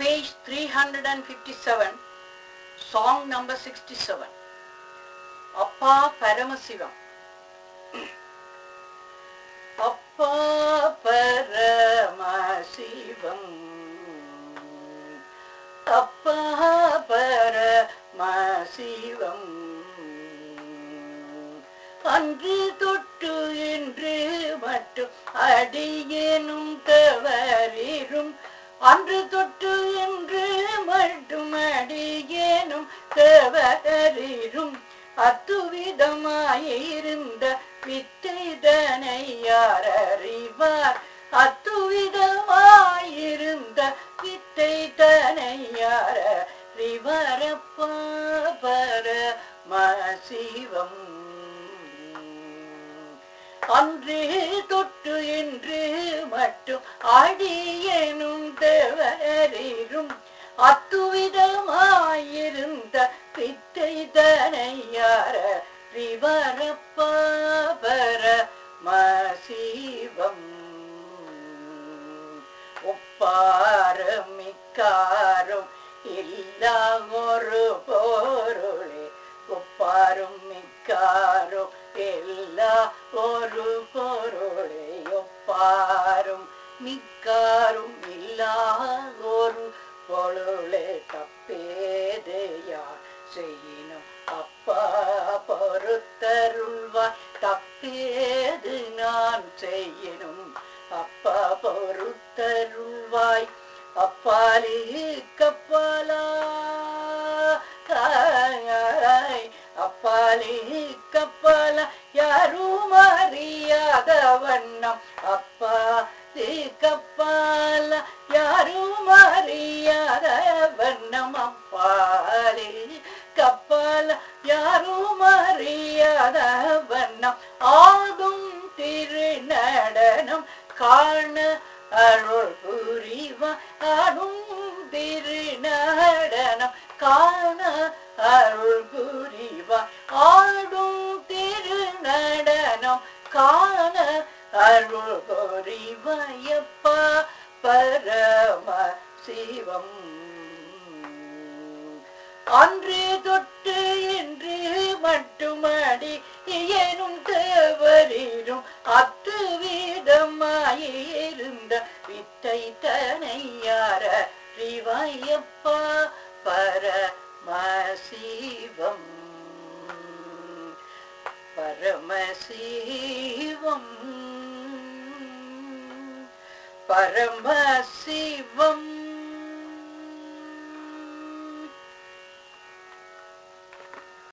page 357, song number 67. அப்பா பரமசிவம் அப்பா பரமசிவம் அப்பா பரமசிவம் அன்று தொட்டு என்று மட்டும் அடியேனும் தவறிரும் அன்று தொட்டு என்று மட்டும் அடியேனும் தவறிரும் அத்துவிதமாயிருந்த வித்தைதனை யார் அறிவார் அத்துவிதமாயிருந்த வித்தைதனை யார் அறிவாரப்பா பரமசிவம் அன்று தொட்டு என்று மட்டும் அடியேனும் தேவரிரும் அத்துவிதமாயிருந்த பித்தை தனையார ரிவரப்பாபர மசிவம் ஒப்பாரமிக்காரும் இல்லா ஒரு பொருளே ஒப்பாரும் மிக்காரும் எல்லா ஒரு பொருளே ஒப்பாரும் மிக்காரும் இல்லா ஒரு பொருளே தப்பேதையார் செய்யினும் அப்பா பொறுத்தருள்வாய் தப்பேது நான் செய்யினும் அப்பா பொறுத்தருள்வாய் அப்பாலி கப்பாலா அப்பாலி கப்பால யாரும் அறியாத வண்ணம் அப்பா கப்பால யாரும் அறியாத வண்ணம் அப்பாலி கப்பால யாரும் அறியாத வண்ணம் ஆகும் திருநடனம் காண அருள் புரிவா ஆடும் திருநடனம் காண அருள் புரிவா ஆடும் திருநடனம் காண அருள் புரிவாயப்பா பரம சிவம் அன்று தொட்டு என்று மட்டுமடி எனும் தேவரிடும் அத்து வீதமாயிருந்த வித்தை தனையார ரிவாயப்பா பரமசிவம் பரமசிவம் பரமசிவம்